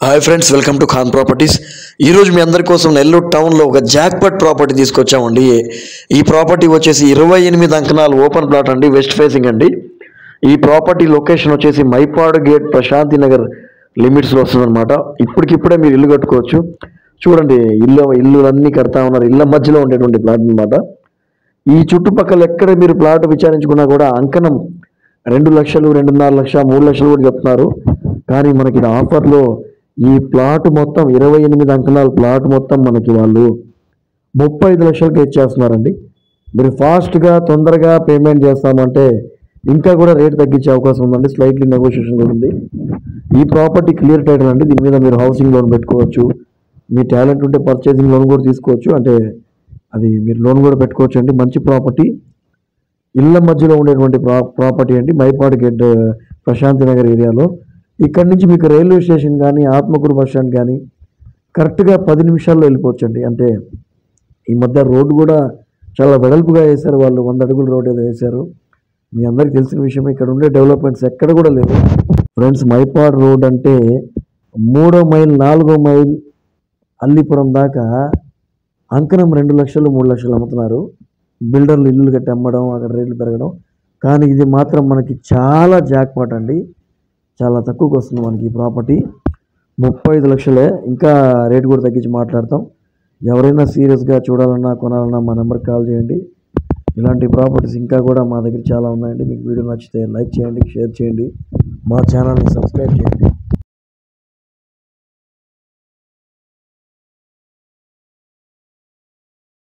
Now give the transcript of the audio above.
hi friends welcome to Khan properties ఈరోజు మీ అందరి కోసం నెల్లూరు టౌన్లో ఒక జాక్పట్ ప్రాపర్టీ తీసుకొచ్చామండి ఈ ప్రాపర్టీ వచ్చేసి ఇరవై ఎనిమిది అంకణాలు ఓపెన్ ప్లాట్ అండి వెస్ట్ ఫేసింగ్ అండి ఈ ప్రాపర్టీ లొకేషన్ వచ్చేసి మైపాడు గేట్ ప్రశాంతి నగర్ లిమిట్స్లో వస్తుందన్నమాట ఇప్పటికిప్పుడే మీరు ఇల్లు కట్టుకోవచ్చు చూడండి ఇల్లు ఇల్లు అన్నీ కడతా ఉన్నారు ఇళ్ళ మధ్యలో ఉండేటువంటి ప్లాట్ అన్నమాట ఈ చుట్టుపక్కల ఎక్కడ మీరు ప్లాట్ విచారించుకున్నా కూడా అంకణం రెండు లక్షలు రెండున్నర లక్ష మూడు లక్షలు కూడా చెప్తున్నారు కానీ మనకి ఇది ఆఫర్లో ఈ ప్లాట్ మొత్తం ఇరవై ఎనిమిది అంకణాల ప్లాట్ మొత్తం మనకి వాళ్ళు ముప్పై ఐదు లక్షలకి ఇచ్చేస్తున్నారండి మీరు ఫాస్ట్గా తొందరగా పేమెంట్ చేస్తామంటే ఇంకా కూడా రేట్ తగ్గించే అవకాశం ఉందండి స్లైట్లీ నెగోషియేషన్ కూడా ఉంది ఈ ప్రాపర్టీ క్లియర్ టైటిల్ అండి దీని మీద మీరు హౌసింగ్ లోన్ పెట్టుకోవచ్చు మీ టాలెంట్ ఉంటే పర్చేసింగ్ లోన్ కూడా తీసుకోవచ్చు అంటే అది మీరు లోన్ కూడా పెట్టుకోవచ్చు అండి మంచి ప్రాపర్టీ ఇళ్ళ మధ్యలో ఉండేటువంటి ప్రా ప్రాపర్టీ అండి మైపాడు గేట్ ప్రశాంతి నగర్ ఏరియాలో ఇక్కడి నుంచి మీకు రైల్వే స్టేషన్ కానీ ఆత్మకూరు బస్ స్టాండ్ కానీ కరెక్ట్గా పది నిమిషాల్లో వెళ్ళిపోవచ్చు అండి అంటే ఈ మధ్య రోడ్డు కూడా చాలా వెడల్పుగా వేశారు వాళ్ళు వంద అడుగుల రోడ్ ఏదో వేశారు మీ అందరికీ తెలిసిన విషయం ఇక్కడ ఉండే డెవలప్మెంట్స్ ఎక్కడ కూడా లేవు ఫ్రెండ్స్ మైపాడ్ రోడ్ అంటే మూడో మైల్ నాలుగో మైల్ అల్లిపురం దాకా అంకణం రెండు లక్షలు మూడు లక్షలు అమ్ముతున్నారు బిల్డర్లు ఇల్లు కట్టి అమ్మడం అక్కడ రేట్లు పెరగడం కానీ ఇది మాత్రం మనకి చాలా జాక్పాట్ అండి చాలా తక్కువకి వస్తుంది మనకి ఈ ప్రాపర్టీ ముప్పై ఐదు లక్షలే ఇంకా రేట్ కూడా తగ్గించి మాట్లాడతాం ఎవరైనా సీరియస్గా చూడాలన్నా కొనాలన్నా మా నెంబర్కి కాల్ చేయండి ఇలాంటి ప్రాపర్టీస్ ఇంకా కూడా మా దగ్గర చాలా ఉన్నాయండి మీకు వీడియో నచ్చితే లైక్ చేయండి షేర్ చేయండి మా ఛానల్ని సబ్స్క్రైబ్ చేయండి